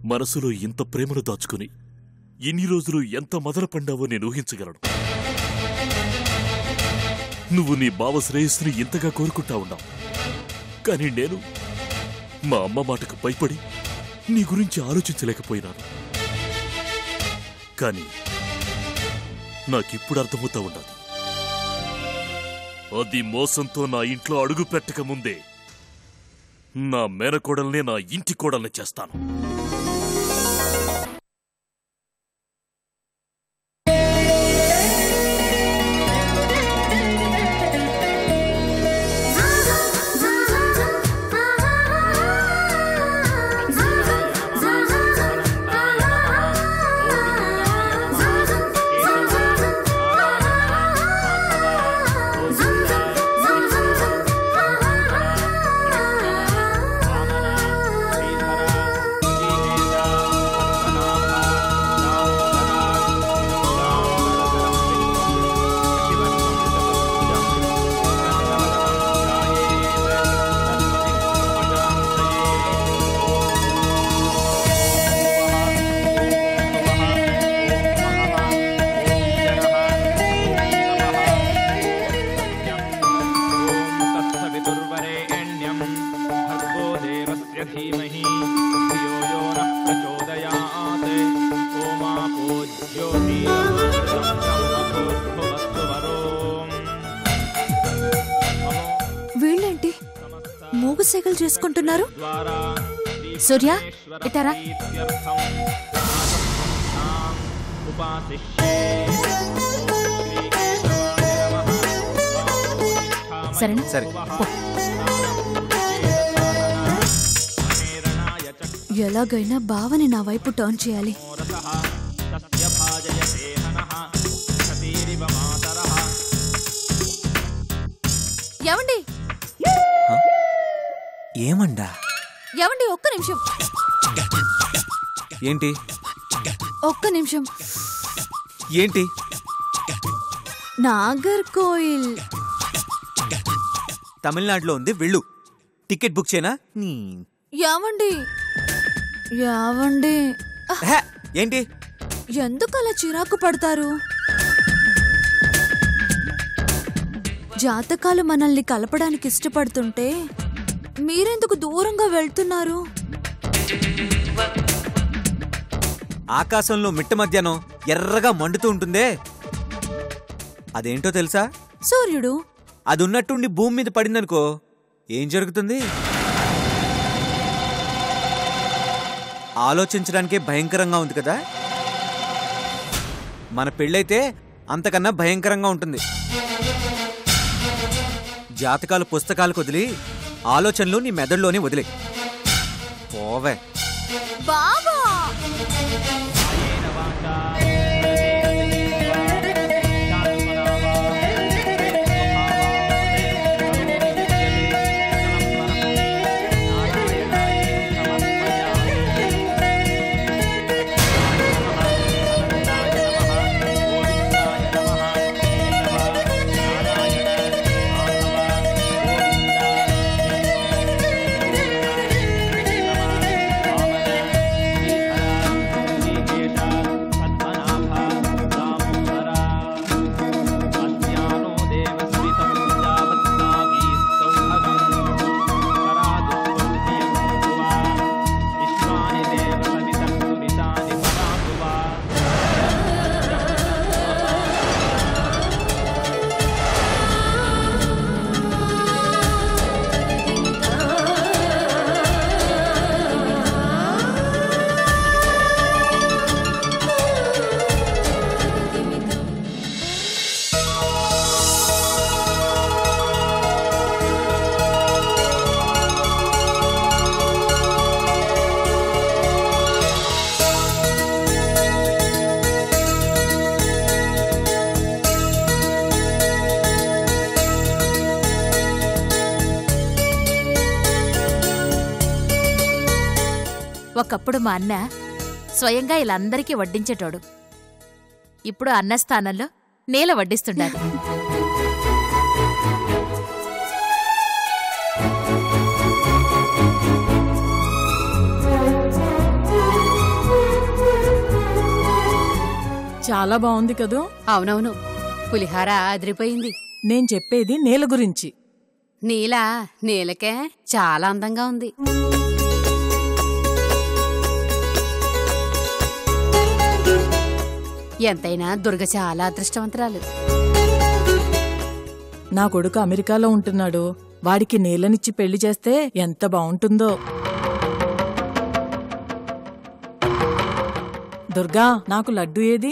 మనసులో ఇంత ప్రేమను దాచుకుని ఇన్ని రోజులు ఎంత మదన పండావో నేను ఊహించగలను నువ్వు నీ బావ శ్రేయస్సుని ఇంతగా కోరుకుంటా ఉన్నావు కానీ నేను మా అమ్మ మాటకు భయపడి నీ గురించి ఆలోచించలేకపోయినాను కానీ నాకిప్పుడు అర్థమవుతా ఉన్నది అది మోసంతో నా ఇంట్లో అడుగు పెట్టక ముందే నా మేనకోడల్నే నా ఇంటి కోడల్ని చేస్తాను तत्सवितुर्वरेण्यं भर्गो देवस्य धीमहि धियो यो नः प्रचोदयात् ओमापो ज्योतिरमृतमभूद्भुवस्तु वरोम् వీళ్ళేంటి మూగు సెగలు చేసుకుంటున్నారు द्वारा సూర్య ఇటారా श्रीप्रीत्यर्थं नाम उपासिष्ये श्रीकेशवाय नमः సరేనా సరే పో. ఎలాగైనా బావని నా వైపు టర్న్ చేయాలి मनोरथः तस्य भाजयते हनः क्षतिरिव मातरः ఎవండి ఏమండా ఎవండి ఒక్క నిమిషం ఏంటి ఒక్క నిమిషం ఏంటి నాగర్ కోయిల్ తమిళనాడులో ఉంది వెళ్ళు టికెట్ బుక్ చేయనా నీ యావండి యావండి హే, ఏంటి ఎందుకు అలా చిరాకు పడతారు జాతకాలు మనల్ని కలపడానికి ఇష్టపడుతుంటే మీరెందుకు దూరంగా వెళ్తున్నారు ఆకాశంలో మిట్ట మధ్యాహ్నం ఎర్రగా మండుతూ ఉంటుందే అదేంటో తెలుసా సూర్యుడు అది ఉన్నట్టుండి భూమి మీద పడిందనుకో ఏం జరుగుతుంది ఆలోచించడానికే భయంకరంగా ఉంది కదా మన పెళ్ళైతే అంతకన్నా భయంకరంగా ఉంటుంది జాతకాలు పుస్తకాలకు వదిలి ఆలోచనలు నీ మెదడులోనే వదిలే పోవే బాబా ఒకప్పుడు మా అన్న స్వయంగా ఇలా అందరికీ వడ్డించేటోడు ఇప్పుడు అన్న స్థానంలో నేల వడ్డిస్తుండాలి చాలా బాగుంది కదూ అవునవును పులిహార అదిరిపోయింది నేను చెప్పేది నేల గురించి నీల నీలకే చాలా అందంగా ఉంది ఎంతైనా దుర్గ చాలా అదృష్టవంతురాలు నా కొడుకు అమెరికాలో ఉంటున్నాడు వాడికి నేలనిచ్చి పెళ్లి చేస్తే ఎంత బాగుంటుందో దుర్గా నాకు లడ్డు ఏది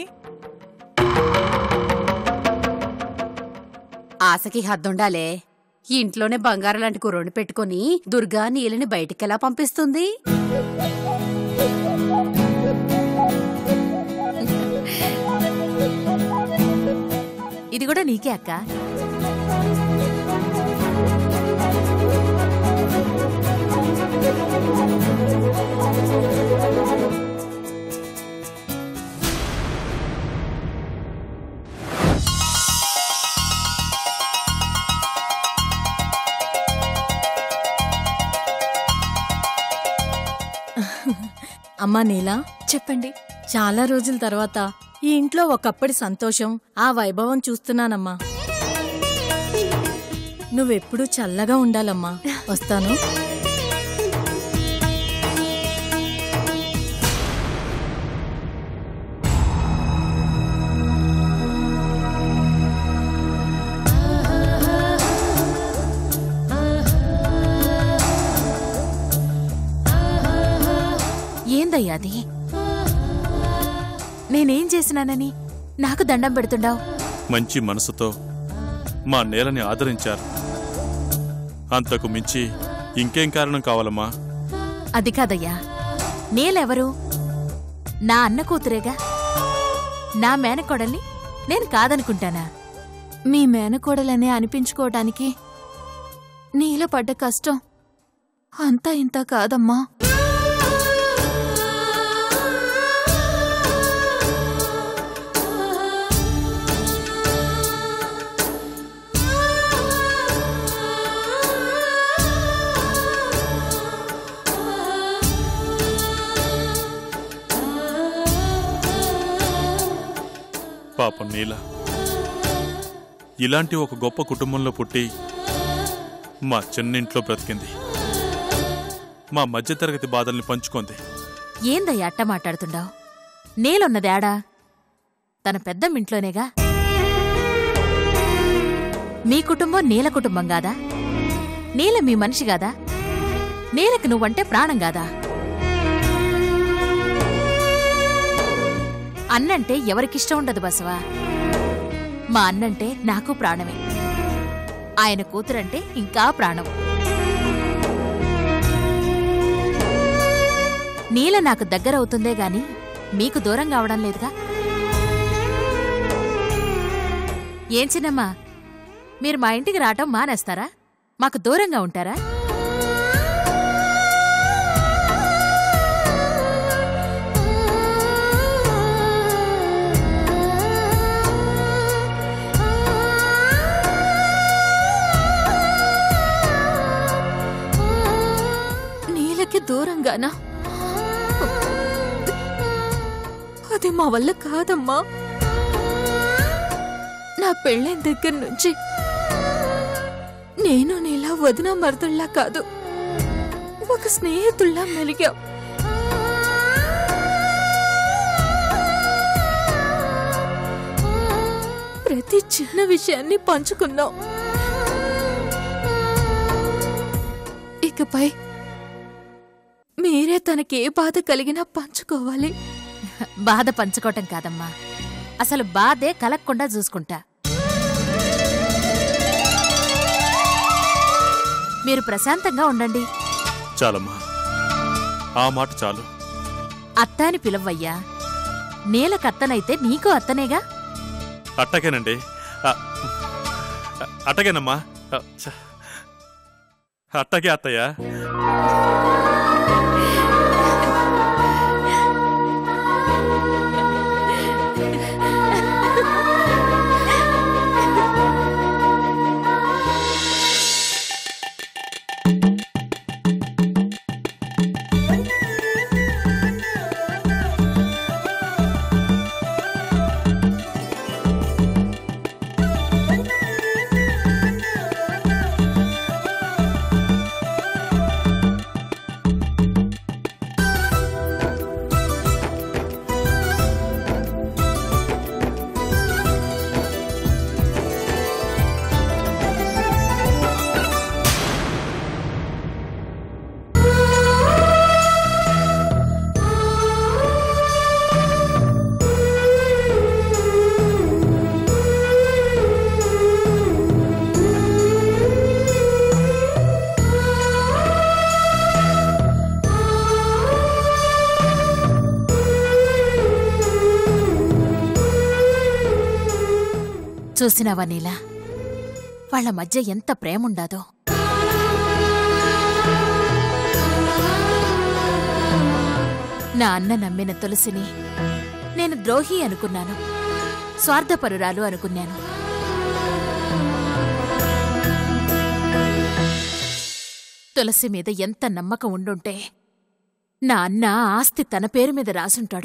ఆశకి హద్దుండాలే ఇంట్లోనే బంగారం లాంటి కుర్రోని పెట్టుకుని దుర్గా నీలని బయటికెలా పంపిస్తుంది ఇది కూడా నీకే అక్క అమ్మా నీలా చెప్పండి చాలా రోజుల తర్వాత ఈ ఇంట్లో ఒకప్పటి సంతోషం ఆ వైభవం చూస్తున్నానమ్మా నువ్వెప్పుడూ చల్లగా ఉండాలమ్మా వస్తాను ఏందయ్యా అది నేనేం చేసినానని నాకు దండం పెడుతుండావు మంచి మనసుతో మా నేలని ఆదరించారు అంతకు మించి ఇంకేం కారణం కావాలమ్మా అది కాదయ్యా నేలెవరు నా అన్న కూతురేగా నా మేనకోడల్ని నేను కాదనుకుంటానా మీ మేనకోడలనే అనిపించుకోవటానికి నీల పడ్డ కష్టం అంతా ఇంత కాదమ్మా పాపం నీల ఇలాంటి ఒక గొప్ప కుటుంబంలో పుట్టి మా చిన్నింట్లో బ్రతికింది మా మధ్యతరగతి బాధల్ని పంచుకుంది ఏందయ్యా అట్ట మాట్లాడుతుండావు నేలున్నదేడా తన పెద్దమ్మింట్లోనేగా మీ కుటుంబం నీల కుటుంబం కాదా నీల మీ మనిషి కాదా నీలకి నువ్వంటే ప్రాణం కాదా అన్నంటే ఎవరికిష్టం ఉండదు బసవా మా అన్నంటే నాకు ప్రాణమే ఆయన కూతురంటే ఇంకా ప్రాణం నీల నాకు దగ్గరవుతుందే గాని మీకు దూరం కావడం లేదుగా ఏం చిన్నమ్మా మీరు మా ఇంటికి రావటం మానేస్తారా మాకు దూరంగా ఉంటారా నీలకి దూరంగానా అది మా వల్ల కాదమ్మా నా పెళ్ళైన దగ్గర నుంచి నేను నీలా వదిన మరదల్లా కాదు ఒక స్నేహితుల్లా మెలిగాం ప్రతి చిన్న విషయాన్ని పంచుకుందాం ఇకపై మీరే తనకి ఏ బాధ కలిగినా పంచుకోవాలి బాధ పంచుకోవటం కాదమ్మా అసలు బాధే కలక్కుండా చూసుకుంటా మీరు ప్రశాంతంగా ఉండండి చాలమ్మా ఆ మాట చాలు అత్తాని పిలవ్వయ్యా నేలకత్తనైతే నీకు అత్తనేగా అట్టగేనండి ఆ, అట్టగేనమ్మా ఆ, ఛ. అట్టగే అత్తయ్య చూసినావా నీలా వాళ్ళ మధ్య ఎంత ప్రేముండాదో నా అన్న నమ్మిన తులసిని నేను ద్రోహి అనుకున్నాను స్వార్థపరురాలు అనుకున్నాను తులసి మీద ఎంత నమ్మకం ఉండుంటే నా అన్న ఆస్తి తన పేరు మీద రాసుంటాడు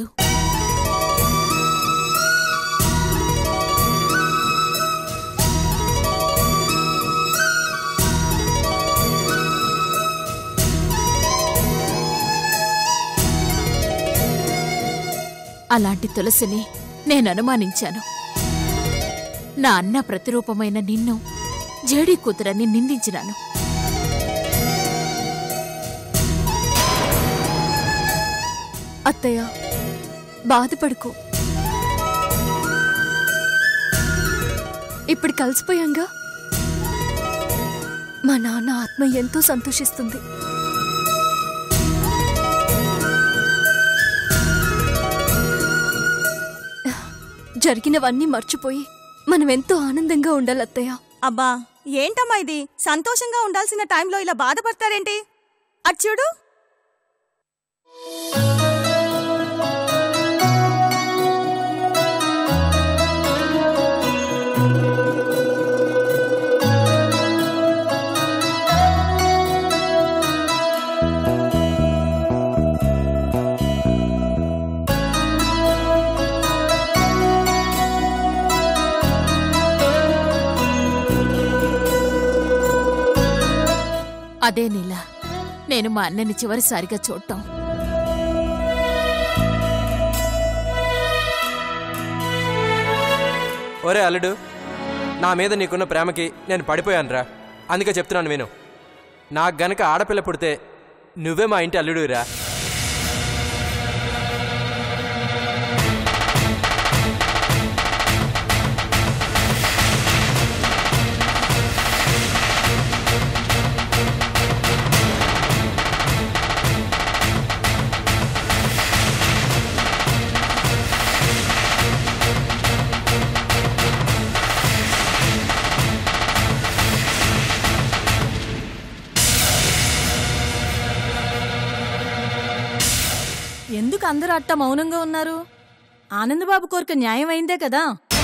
అలాంటి తులసిని నేను అనుమానించాను నా అన్న ప్రతిరూపమైన నిన్ను జేడీ కూతురని నిందించినాను అత్తయ్య బాధపడుకో ఇప్పుడు కలిసిపోయాంగా మా నాన్న ఆత్మ ఎంతో సంతోషిస్తుంది జరిగినవన్నీ మర్చిపోయి మనం ఎంతో ఆనందంగా ఉండాలి అత్తయ్య అబ్బా ఏంటమ్మా ఇది సంతోషంగా ఉండాల్సిన టైంలో ఇలా బాధపడతారేంటి అటు చూడు అదే నీలా నేను మా అన్నని చివరిసారిగా చూడటం ఒరే అల్లుడు నా మీద నీకున్న ప్రేమకి నేను పడిపోయానురా అందుకే చెప్తున్నాను విను నాకు గనక ఆడపిల్ల పుడితే నువ్వే మా ఇంటి అల్లుడురా ఎందుకు అందరూ అట్ట మౌనంగా ఉన్నారు ఆనందబాబు కోరిక న్యాయం అయిందే కదా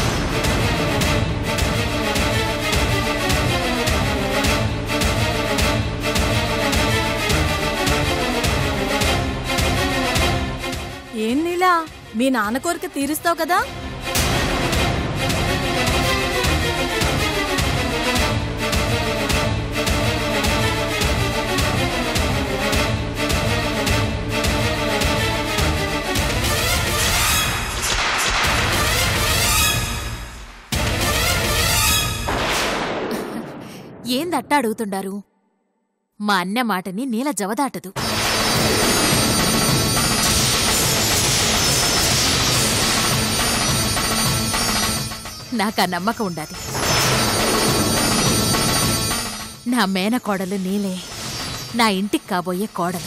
ఏం నీలా మీ నాన్న కోరిక తీరుస్తావు కదా ఏందట్టా అడుగుతుండారు మా అన్న మాటని నీల జవదాటదు నాకా నమ్మకం ఉండాలి నా మేనకోడలు నీలే నా ఇంటికి కాబోయే కోడలు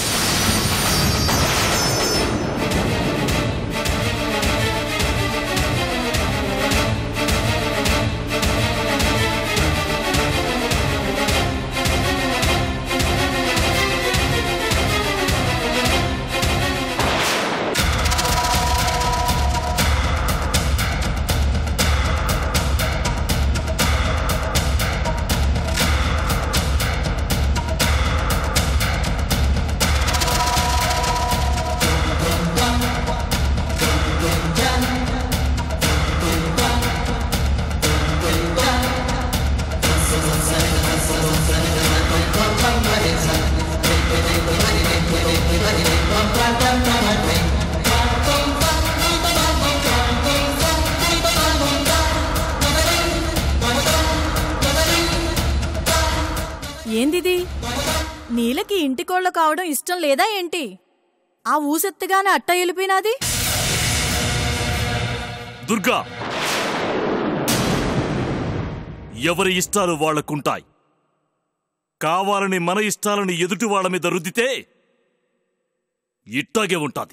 ఏందిది నీలకి ఇంటికోళ్ళ కావడం ఇష్టం లేదా ఏంటి ఆ ఊసెత్తగానే అట్ట వెళ్ళిపోయినాది దుర్గా ఎవరి ఇష్టాలు వాళ్లకుంటాయి కావాలని మన ఇష్టాలని ఎదుటి వాళ్ళ మీద రుద్దితే ఇట్టాగే ఉంటాది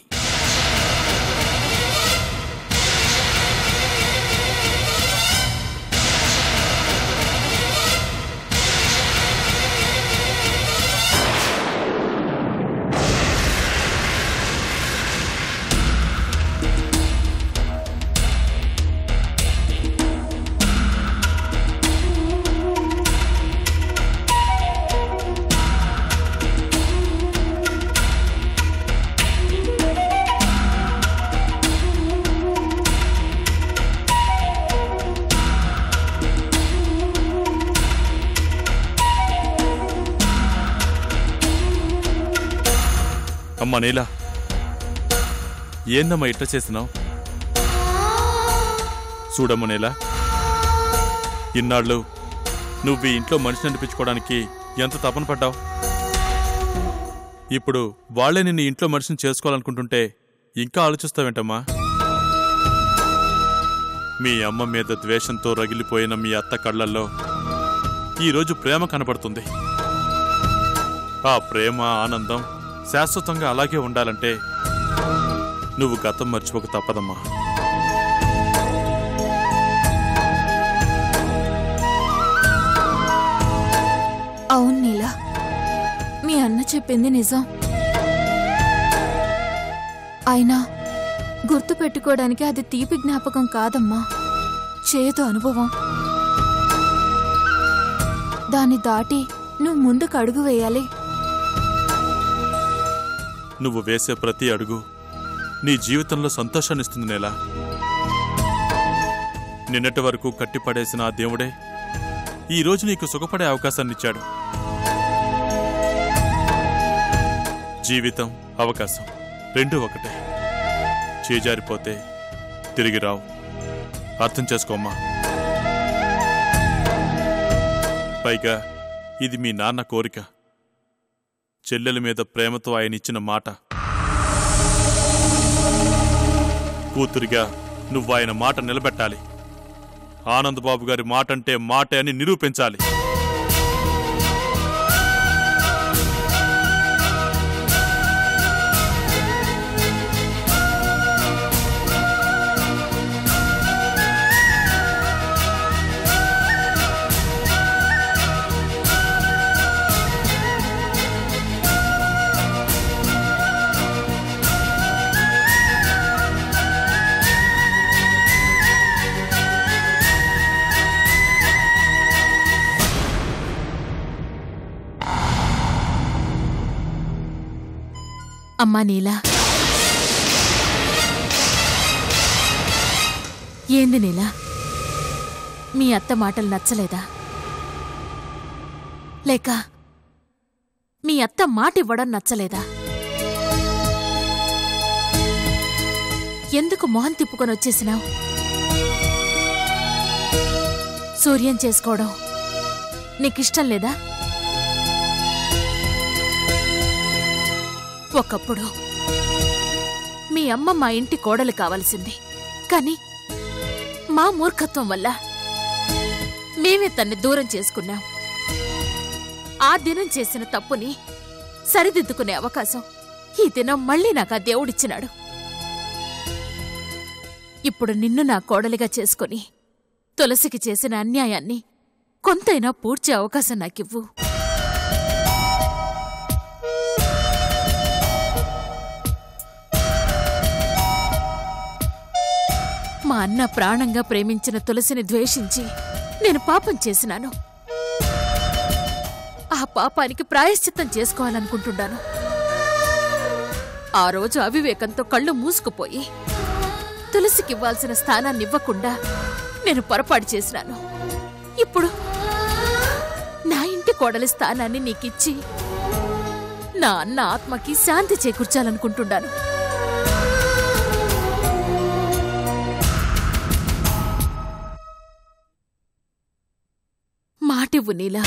అమ్మా నీలా ఏందమ్మా ఇట్ట చేసినావు చూడమ్మా నీలా ఇన్నాళ్ళు నువ్వు ఈ ఇంట్లో మనిషిని అనిపించుకోవడానికి ఎంత తపన పడ్డావు ఇప్పుడు వాళ్లే నిన్ను ఇంట్లో మనిషిని చేసుకోవాలనుకుంటుంటే ఇంకా ఆలోచిస్తావేంటమ్మా మీ అమ్మ మీద ద్వేషంతో రగిలిపోయిన మీ అత్త కళ్ళల్లో ఈరోజు ప్రేమ కనబడుతుంది ఆ ప్రేమ ఆనందం శాశ్వతంగా అలాగే ఉండాలంటే నువ్వు గతం మర్చిపోక తప్పదమ్మా అవును నీలా మీ అన్న చెప్పింది నిజం అయినా గుర్తు పెట్టుకోవడానికి అది తీపి జ్ఞాపకం కాదమ్మా చేదు అనుభవం దాన్ని దాటి నువ్వు ముందుకు అడుగు వేయాలి నువ్వు వేసే ప్రతి అడుగు నీ జీవితంలో సంతోషాన్నిస్తుంది నేలా నిన్నటి వరకు కట్టిపడేసిన ఆ దేవుడే ఈ రోజు నీకు సుఖపడే అవకాశాన్నిచ్చాడు జీవితం అవకాశం రెండూ ఒకటే చేజారిపోతే తిరిగి రావు అర్థం చేసుకోమ్మా పైగా ఇది మీ నాన్న కోరిక చెల్లెల మీద ప్రేమతో ఆయన ఇచ్చిన మాట కూతురిగా నువ్వు ఆయన మాట నిలబెట్టాలి ఆనందబాబు గారి మాట అంటే మాటే అని నిరూపించాలి అమ్మా నీలా ఏంది నీలా మీ అత్త మాటలు నచ్చలేదా లేక మీ అత్త మాట ఇవ్వడం నచ్చలేదా ఎందుకు మొహం తిప్పుకొని వచ్చేసినావు సూర్యం చేసుకోవడం నీకిష్టం లేదా ఒకప్పుడు మీ అమ్మ మా ఇంటి కోడలు కావలసింది కాని మా మూర్ఖత్వం వల్ల మేమే తన్ని దూరం చేసుకున్నాం ఆ దినం చేసిన తప్పుని సరిదిద్దుకునే అవకాశం ఈ దినం మళ్ళీ నాకు ఆ దేవుడిచ్చినాడు ఇప్పుడు నిన్ను నా కోడలిగా చేసుకొని తులసికి చేసిన అన్యాయాన్ని కొంతైనా పూడ్చే అవకాశం నాకివ్వు మా అన్న ప్రాణంగా ప్రేమించిన తులసిని ద్వేషించి నేను పాపం చేసినాను ఆ పాపానికి ప్రాయశ్చిత్తం చేసుకోవాలనుకుంటున్నాను ఆ రోజు అవివేకంతో కళ్ళు మూసుకుపోయి తులసికివ్వాల్సిన స్థానాన్ని ఇవ్వకుండా నేను పొరపాటు చేసినాను ఇప్పుడు నా ఇంటి కోడలి స్థానాన్ని నీకిచ్చి నా అన్న ఆత్మకి శాంతి చేకూర్చాలనుకుంటున్నాను మాటివ్వు నీలా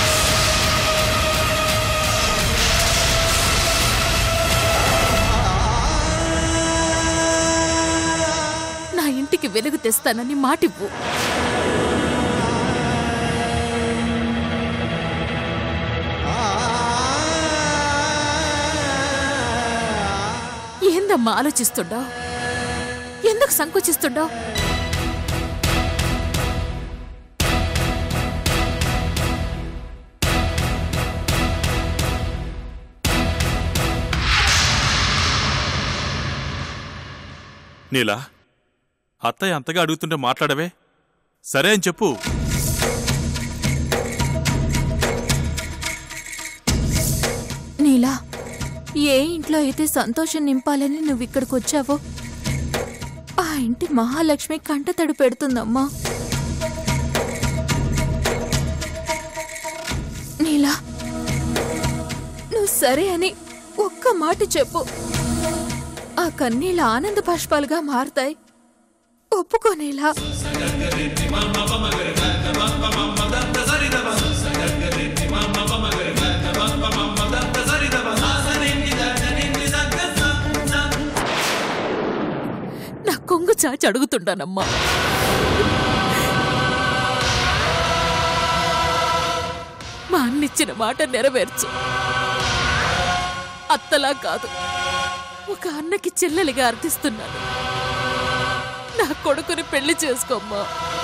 నా ఇంటికి వెలుగు తెస్తానని మాటివ్వు ఏందమ్మా ఆలోచిస్తుండవు ఎందుకు సంకోచిస్తుండవు నీలా అత్తయ్య అంతగా అడుగుతుంటే మాట్లాడవే సరే అని చెప్పు నీలా ఏ ఇంట్లో అయితే సంతోషం నింపాలని నువ్వు ఇక్కడికి వచ్చావో ఆ ఇంటి మహాలక్ష్మి కంటతడి పెడుతుందమ్మా నీలా నువ్వు సరే అని ఒక్క మాట చెప్పు ఆ కన్నీళ్ళ ఆనంద బాష్పాలుగా మారతాయి ఒప్పుకోనేలా నా కొంగు చాచి అడుగుతుంటానమ్మా మా అన్నిచ్చిన మాట నెరవేర్చు అత్తలా కాదు ఒక అన్నకి చెల్లెలిగా అర్థిస్తున్నాను నా కొడుకుని పెళ్లి చేసుకోమ్మా